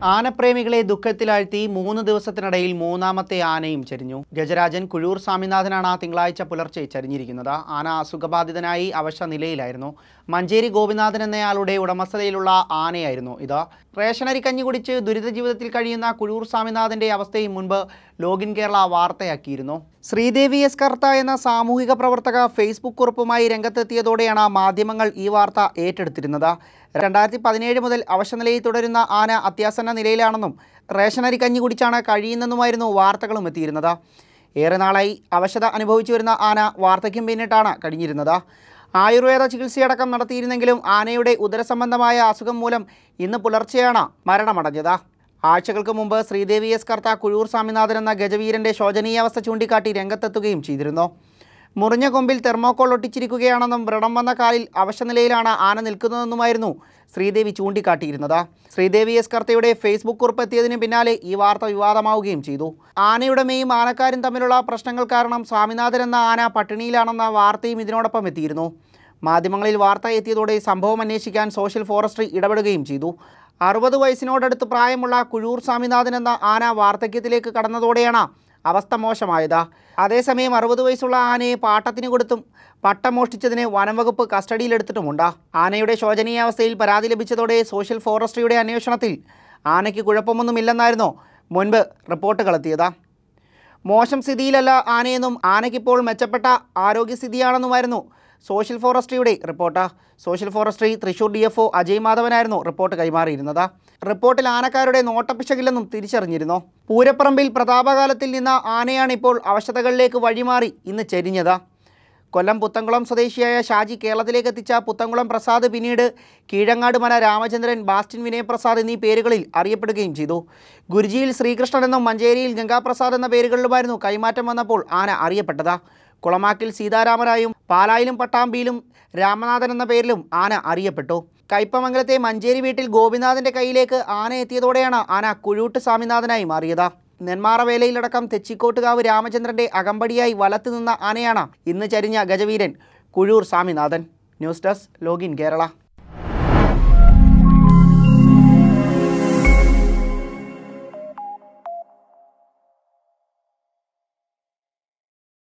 ആനപ്രേമികളെ ദുഃഖത്തിലാഴ്ത്തി മൂന്ന് ദിവസത്തിനിടയിൽ മൂന്നാമത്തെ ആനയും ചരിഞ്ഞു ഗജരാജൻ കുഴൂർ സ്വാമിനാഥനാണ് തിങ്കളാഴ്ച പുലർച്ചെ ചരിഞ്ഞിരിക്കുന്നത് ആന അസുഖബാധിതനായി അവശ നിലയിലായിരുന്നു മഞ്ചേരി ഗോപിനാഥൻ എന്നയാളുടെ ഉടമസ്ഥതയിലുള്ള ആനയായിരുന്നു ഇത് റേഷനരി കഞ്ഞി കുടിച്ച് ദുരിത ജീവിതത്തിൽ കഴിയുന്ന കുഴൂർ സ്വാമിനാഥന്റെ അവസ്ഥയും മുൻപ് ലോഗിൻ കേരള വാർത്തയാക്കിയിരുന്നു ശ്രീദേവി എസ് കർത്ത എന്ന സാമൂഹിക പ്രവർത്തക ഫേസ്ബുക്ക് കുറിപ്പുമായി രംഗത്തെത്തിയതോടെയാണ് മാധ്യമങ്ങൾ ഈ വാർത്ത ഏറ്റെടുത്തിരുന്നത് രണ്ടായിരത്തി പതിനേഴ് മുതൽ അവശനിലയിൽ തുടരുന്ന ആന അത്യാസന്ന നിലയിലാണെന്നും റേഷനരി കഞ്ഞി കുടിച്ചാണ് കഴിയുന്നെന്നുമായിരുന്നു വാർത്തകളും എത്തിയിരുന്നത് ഏറെ നാളായി അവശത അനുഭവിച്ചു വരുന്ന ആന വാർത്തയ്ക്കും പിന്നിട്ടാണ് കഴിഞ്ഞിരുന്നത് ആയുർവേദ ചികിത്സയടക്കം നടത്തിയിരുന്നെങ്കിലും ആനയുടെ ഉദരസംബന്ധമായ അസുഖം മൂലം ഇന്ന് പുലർച്ചെയാണ് മരണമടഞ്ഞത് ആഴ്ചകൾക്ക് മുമ്പ് ശ്രീദേവി എസ് കർത്ത കുഴൂർ സ്വാമിനാഥൻ എന്ന ഗജവീരന്റെ ശോചനീയാവസ്ഥ ചൂണ്ടിക്കാട്ടി രംഗത്തെത്തുകയും ചെയ്തിരുന്നു മുറിഞ്ഞ കൊമ്പിൽ തെർമോക്കോൾ ഒട്ടിച്ചിരിക്കുകയാണെന്നും വ്രണം വന്ന കാലിൽ അവശനിലയിലാണ് ആന നിൽക്കുന്നതെന്നുമായിരുന്നു ശ്രീദേവി ചൂണ്ടിക്കാട്ടിയിരുന്നത് ശ്രീദേവി എസ് കർത്തയുടെ ഫേസ്ബുക്ക് കുറിപ്പ് എത്തിയതിന് പിന്നാലെ ഈ വാർത്ത വിവാദമാവുകയും ചെയ്തു ആനയുടമയും ആനക്കാരും തമ്മിലുള്ള പ്രശ്നങ്ങൾ കാരണം സ്വാമിനാഥൻ എന്ന ആന പട്ടിണിയിലാണെന്ന വാർത്തയും ഇതിനോടൊപ്പം എത്തിയിരുന്നു മാധ്യമങ്ങളിൽ വാർത്ത എത്തിയതോടെ സംഭവം അന്വേഷിക്കാൻ സോഷ്യൽ ഫോറസ്ട്രി ഇടപെടുകയും ചെയ്തു അറുപത് വയസ്സിനോടടുത്ത് പ്രായമുള്ള കുഴൂർ സ്വാമിനാഥൻ എന്ന ആന വാർദ്ധക്യത്തിലേക്ക് കടന്നതോടെയാണ് അവസ്ഥ മോശമായത് അതേസമയം അറുപത് വയസ്സുള്ള ആനയെ പാട്ടത്തിന് കൊടുത്തും പട്ടം മോഷ്ടിച്ചതിന് വനംവകുപ്പ് കസ്റ്റഡിയിലെടുത്തിട്ടുമുണ്ട് ആനയുടെ ശോചനീയാവസ്ഥയിൽ പരാതി ലഭിച്ചതോടെ സോഷ്യൽ ഫോറസ്ട്രിയുടെ അന്വേഷണത്തിൽ ആനയ്ക്ക് കുഴപ്പമൊന്നുമില്ലെന്നായിരുന്നു മുൻപ് റിപ്പോർട്ടുകളെത്തിയത് മോശം സ്ഥിതിയിലല്ല ആനയെന്നും ആനയ്ക്കിപ്പോൾ മെച്ചപ്പെട്ട ആരോഗ്യസ്ഥിതിയാണെന്നുമായിരുന്നു സോഷ്യൽ ഫോറസ്ട്രിയുടെ report social forestry Thrissur D F O Ajay മാധവനായിരുന്നു റിപ്പോർട്ട് കൈമാറിയിരുന്നത് റിപ്പോർട്ടിൽ ആനക്കാരുടെ നോട്ടപ്പിശകില്ലെന്നും തിരിച്ചറിഞ്ഞിരുന്നു പൂരപ്പറമ്പിൽ പ്രതാപകാലത്തിൽ നിന്ന ആനയാണ് ഇപ്പോൾ അവശതകളിലേക്ക് വഴിമാറി ഇന്ന് ചെരിഞ്ഞത് കൊല്ലം പുത്തംകുളം സ്വദേശിയായ ഷാജി കേരളത്തിലേക്ക് എത്തിച്ച പുത്തംകുളം പ്രസാദ് പിന്നീട് കീഴങ്ങാട് മന രാമചന്ദ്രൻ ബാസ്റ്റിൻ വിനയപ്രസാദ് എന്നീ പേരുകളിൽ അറിയപ്പെടുകയും ചെയ്തു ഗുരുജിയിൽ ശ്രീകൃഷ്ണൻ എന്നും മഞ്ചേരിയിൽ ഗംഗാപ്രസാദ് എന്ന പേരുകളിലുമായിരുന്നു കൈമാറ്റം വന്നപ്പോൾ ആന അറിയപ്പെട്ടത് കുളമാക്കിൽ സീതാരാമനായും പാലായിലും പട്ടാമ്പിയിലും രാമനാഥൻ എന്ന പേരിലും ആന അറിയപ്പെട്ടു കയ്പമംഗലത്തെ മഞ്ചേരി വീട്ടിൽ ഗോപിനാഥന്റെ കയ്യിലേക്ക് ആന എത്തിയതോടെയാണ് ആന കുഴൂട്ട് സ്വാമിനാഥനായി മാറിയത് നെന്മാറവേലയിലടക്കം തെച്ചിക്കോട്ടുകാവ് രാമചന്ദ്രന്റെ അകമ്പടിയായി വലത്തു നിന്ന ആനയാണ് ഇന്ന് ചരിഞ്ഞ ഗജവീരൻ Kuzhur Swaminathan news desk login Kerala